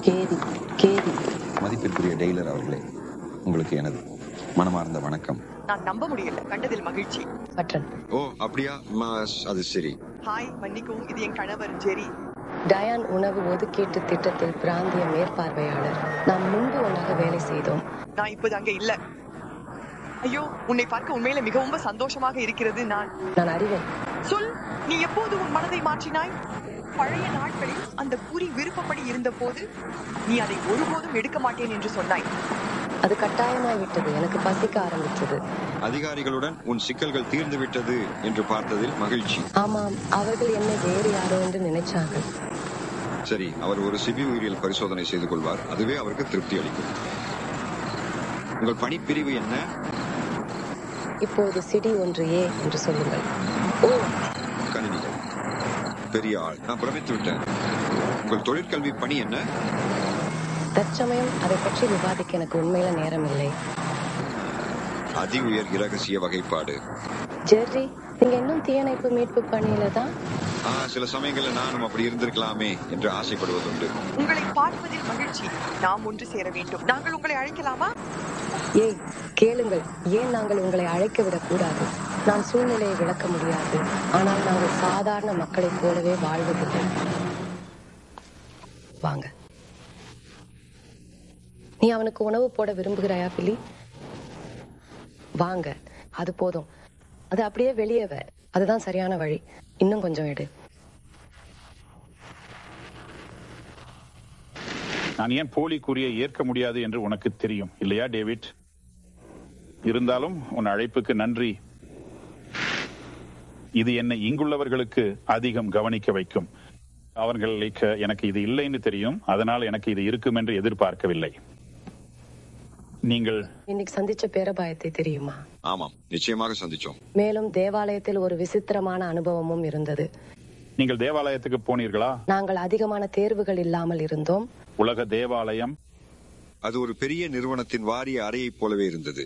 கேதி கேதி மதிப்பிற்குரிய டெய்லர் அவர்களே உங்களுக்கு எனது மனமார்ந்த வணக்கம் நான் நம்ப முடியல கண்டதில் மகிழ்ச்சி பட்டன் ஓ அப்படியா ம- அது சரி ஹாய் மன்னிக்கவும் இது என் கணவர் ஜெரி டயான் உணவு ஒதுக்கீட்டு திட்டத்தில் பிராந்திய மேற்பார்வையாளர் நாம் முன்பு ஒன்றாக வேலை செய்தோம் நான் இப்போது அங்க இல்ல ஐயோ உன்னை பார்க்க உண்மையில மிகவும் சந்தோஷமாக இருக்கிறது நான் நான் அறிவேன் சொல் நீ எப்போது உன் மனதை மாற்றினாய் பழைய நாட்களில் அந்த குறி விருப்பப்படி இருந்த போது நீ அதை ஒருபோதும் எடுக்க மாட்டேன் என்று சொன்னாய் அது கட்டாயமாய் விட்டது எனக்கு பசிக்க ஆரம்பித்தது அதிகாரிகளுடன் உன் சிக்கல்கள் தீர்ந்து விட்டது என்று பார்த்ததில் மகிழ்ச்சி ஆமாம் அவர்கள் என்னை வேறு யாரோ என்று நினைச்சார்கள் சரி அவர் ஒரு சிபி உயிரியல் பரிசோதனை செய்து கொள்வார் அதுவே அவருக்கு திருப்தி அளிக்கும் உங்கள் பணிப்பிரிவு என்ன இப்போது சிடி ஒன்று ஏ என்று சொல்லுங்கள் ஓ கணினிகள் பெரிய ஆள் நான் பிரமித்து விட்டேன் உங்கள் தொழிற்கல்வி பணி என்ன தற்சமயம் அதை பற்றி விவாதிக்க எனக்கு உண்மையில நேரம் இல்லை அதி உயர் இரகசிய வகைப்பாடு ஜெர்ரி நீங்க இன்னும் தீயணைப்பு மீட்பு பணியில தான் ஆ, சில சமயங்களில் நானும் அப்படி இருந்திருக்கலாமே என்று ஆசைப்படுவதுண்டு உங்களை பார்ப்பதில் மகிழ்ச்சி நாம் ஒன்று சேர வேண்டும் நாங்கள் உங்களை அழைக்கலாமா ஏய் கேளுங்கள் ஏன் நாங்கள் உங்களை அழைக்க விடக்கூடாது நான் சூழ்நிலையை விளக்க முடியாது ஆனால் நாங்கள் சாதாரண மக்களைப் போலவே வாழ்வதில்லை வாங்க நீ அவனுக்கு உணவு போட விரும்புகிறாயா பிலி வாங்க அது போதும் அது அப்படியே வெளியே வ அதுதான் சரியான வழி இன்னும் கொஞ்சம் எடு நான் ஏன் போலி கூறிய ஏற்க முடியாது என்று உனக்கு தெரியும் இல்லையா டேவிட் இருந்தாலும் உன் அழைப்புக்கு நன்றி இது என்னை இங்குள்ளவர்களுக்கு அதிகம் கவனிக்க வைக்கும் அவர்களுக்கு எனக்கு இது இல்லைன்னு தெரியும் அதனால் எனக்கு இது இருக்கும் என்று எதிர்பார்க்கவில்லை நீங்கள் இன்னைக்கு சந்திச்ச பேரபாயத்தை தெரியுமா ஆமாம் நிச்சயமாக சந்திச்சோம் மேலும் தேவாலயத்தில் ஒரு விசித்திரமான அனுபவமும் இருந்தது நீங்கள் தேவாலயத்துக்கு போனீர்களா நாங்கள் அதிகமான தேர்வுகள் இல்லாமல் இருந்தோம் உலக தேவாலயம் அது ஒரு பெரிய நிறுவனத்தின் வாரிய அறையைப் போலவே இருந்தது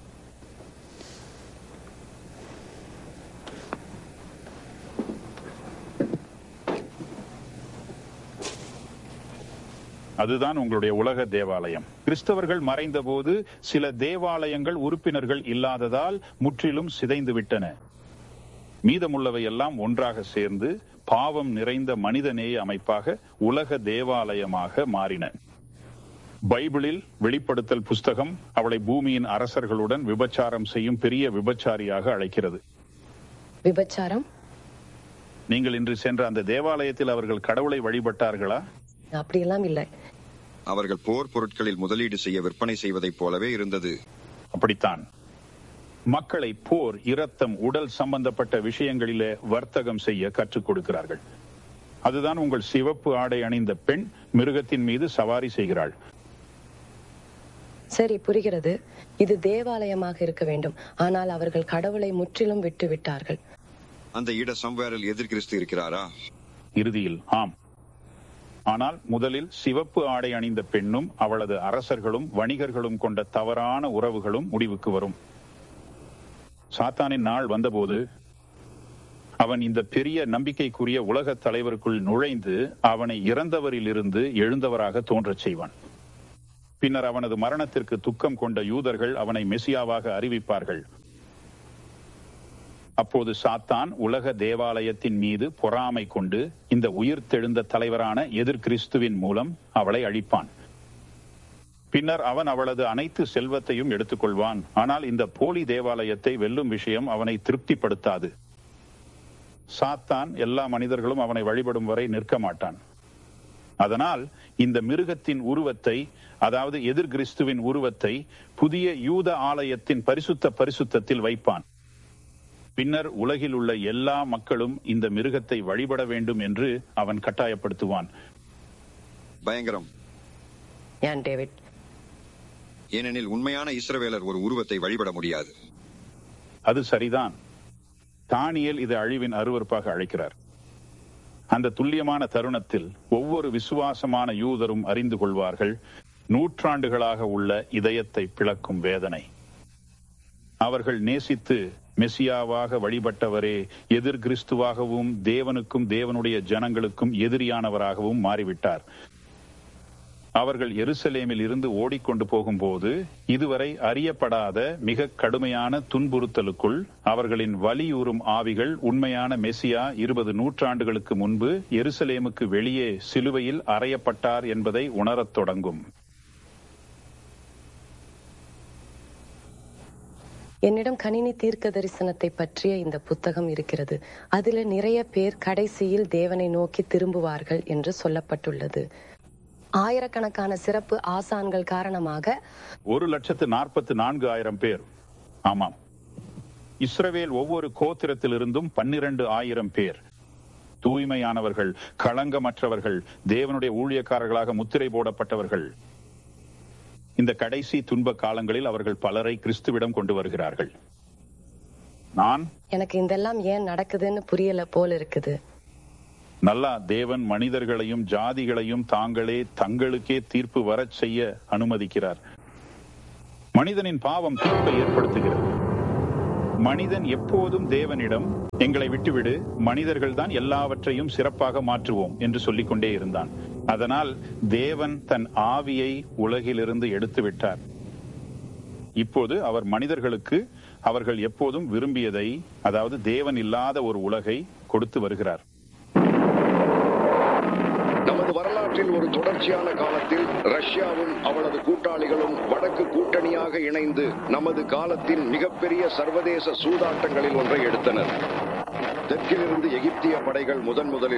அதுதான் உங்களுடைய உலக தேவாலயம் கிறிஸ்தவர்கள் மறைந்தபோது சில தேவாலயங்கள் உறுப்பினர்கள் இல்லாததால் முற்றிலும் சிதைந்து விட்டன மீதமுள்ளவை எல்லாம் ஒன்றாக சேர்ந்து பாவம் நிறைந்த மனிதநேய அமைப்பாக உலக தேவாலயமாக மாறின பைபிளில் வெளிப்படுத்தல் புஸ்தகம் அவளை பூமியின் அரசர்களுடன் விபச்சாரம் செய்யும் பெரிய விபச்சாரியாக அழைக்கிறது விபச்சாரம் நீங்கள் இன்று சென்ற அந்த தேவாலயத்தில் அவர்கள் கடவுளை வழிபட்டார்களா அப்படியெல்லாம் இல்லை அவர்கள் போர் பொருட்களில் முதலீடு செய்ய விற்பனை செய்வதைப் போலவே இருந்தது அப்படித்தான் மக்களை போர் இரத்தம் உடல் சம்பந்தப்பட்ட விஷயங்களிலே வர்த்தகம் செய்ய கற்றுக் கொடுக்கிறார்கள் அதுதான் உங்கள் சிவப்பு ஆடை அணிந்த பெண் மிருகத்தின் மீது சவாரி செய்கிறாள் சரி புரிகிறது இது தேவாலயமாக இருக்க வேண்டும் ஆனால் அவர்கள் கடவுளை முற்றிலும் விட்டு விட்டார்கள் அந்த இட சம்வேரில் எதிர் கிறிஸ்து இருக்கிறாரா இறுதியில் ஆம் ஆனால் முதலில் சிவப்பு ஆடை அணிந்த பெண்ணும் அவளது அரசர்களும் வணிகர்களும் கொண்ட தவறான உறவுகளும் முடிவுக்கு வரும் சாத்தானின் நாள் வந்தபோது அவன் இந்த பெரிய நம்பிக்கைக்குரிய உலகத் தலைவருக்குள் நுழைந்து அவனை இறந்தவரிலிருந்து எழுந்தவராக தோன்றச் செய்வான் பின்னர் அவனது மரணத்திற்கு துக்கம் கொண்ட யூதர்கள் அவனை மெசியாவாக அறிவிப்பார்கள் அப்போது சாத்தான் உலக தேவாலயத்தின் மீது பொறாமை கொண்டு இந்த உயிர்த்தெழுந்த தலைவரான எதிர் கிறிஸ்துவின் மூலம் அவளை அழிப்பான் பின்னர் அவன் அவளது அனைத்து செல்வத்தையும் எடுத்துக்கொள்வான் ஆனால் இந்த போலி தேவாலயத்தை வெல்லும் விஷயம் அவனை திருப்திப்படுத்தாது சாத்தான் எல்லா மனிதர்களும் அவனை வழிபடும் வரை நிற்க மாட்டான் அதனால் இந்த மிருகத்தின் உருவத்தை அதாவது எதிர் கிறிஸ்துவின் உருவத்தை புதிய யூத ஆலயத்தின் பரிசுத்த பரிசுத்தத்தில் வைப்பான் பின்னர் உலகில் உள்ள எல்லா மக்களும் இந்த மிருகத்தை வழிபட வேண்டும் என்று அவன் கட்டாயப்படுத்துவான் பயங்கரம் ஏன் டேவிட் ஏனெனில் உண்மையான இஸ்ரவேலர் ஒரு உருவத்தை வழிபட முடியாது அது சரிதான் தானியேல் இது அழிவின் அருவருப்பாக அழைக்கிறார் அந்த துல்லியமான தருணத்தில் ஒவ்வொரு விசுவாசமான யூதரும் அறிந்து கொள்வார்கள் நூற்றாண்டுகளாக உள்ள இதயத்தை பிளக்கும் வேதனை அவர்கள் நேசித்து மெசியாவாக வழிபட்டவரே எதிர் கிறிஸ்துவாகவும் தேவனுக்கும் தேவனுடைய ஜனங்களுக்கும் எதிரியானவராகவும் மாறிவிட்டார் அவர்கள் எருசலேமில் இருந்து ஓடிக்கொண்டு போகும்போது இதுவரை அறியப்படாத மிக கடுமையான துன்புறுத்தலுக்குள் அவர்களின் வலியுறும் ஆவிகள் உண்மையான மெசியா இருபது நூற்றாண்டுகளுக்கு முன்பு எருசலேமுக்கு வெளியே சிலுவையில் அறையப்பட்டார் என்பதை உணரத் தொடங்கும் என்னிடம் கணினி தீர்க்க தரிசனத்தை பற்றிய இந்த புத்தகம் இருக்கிறது அதில் நிறைய பேர் கடைசியில் தேவனை நோக்கி திரும்புவார்கள் என்று சொல்லப்பட்டுள்ளது ஆயிரக்கணக்கான சிறப்பு ஆசான்கள் காரணமாக ஒரு லட்சத்து நாற்பத்து நான்கு ஆயிரம் பேர் ஆமாம் இஸ்ரவேல் ஒவ்வொரு கோத்திரத்திலிருந்தும் பன்னிரண்டு ஆயிரம் பேர் தூய்மையானவர்கள் களங்கமற்றவர்கள் தேவனுடைய ஊழியக்காரர்களாக முத்திரை போடப்பட்டவர்கள் இந்த கடைசி துன்ப காலங்களில் அவர்கள் பலரை கிறிஸ்துவிடம் கொண்டு வருகிறார்கள் நான் எனக்கு இதெல்லாம் ஏன் நடக்குதுன்னு புரியல போல இருக்குது நல்லா தேவன் மனிதர்களையும் ஜாதிகளையும் தாங்களே தங்களுக்கே தீர்ப்பு வரச் செய்ய அனுமதிக்கிறார் மனிதனின் பாவம் தீர்ப்பை ஏற்படுத்துகிறது மனிதன் எப்போதும் தேவனிடம் எங்களை விட்டுவிடு மனிதர்கள் தான் எல்லாவற்றையும் சிறப்பாக மாற்றுவோம் என்று சொல்லிக் கொண்டே இருந்தான் அதனால் தேவன் தன் ஆவியை உலகிலிருந்து எடுத்து விட்டார் இப்போது அவர் மனிதர்களுக்கு அவர்கள் எப்போதும் விரும்பியதை அதாவது தேவன் இல்லாத ஒரு உலகை கொடுத்து வருகிறார் நமது வரலாற்றில் ஒரு தொடர்ச்சியான காலத்தில் ரஷ்யாவும் அவளது கூட்டாளிகளும் வடக்கு கூட்டணியாக இணைந்து நமது காலத்தின் மிகப்பெரிய சர்வதேச சூதாட்டங்களில் ஒன்றை எடுத்தனர் தெற்கிலிருந்து எகிப்திய படைகள் முதன் முதலில்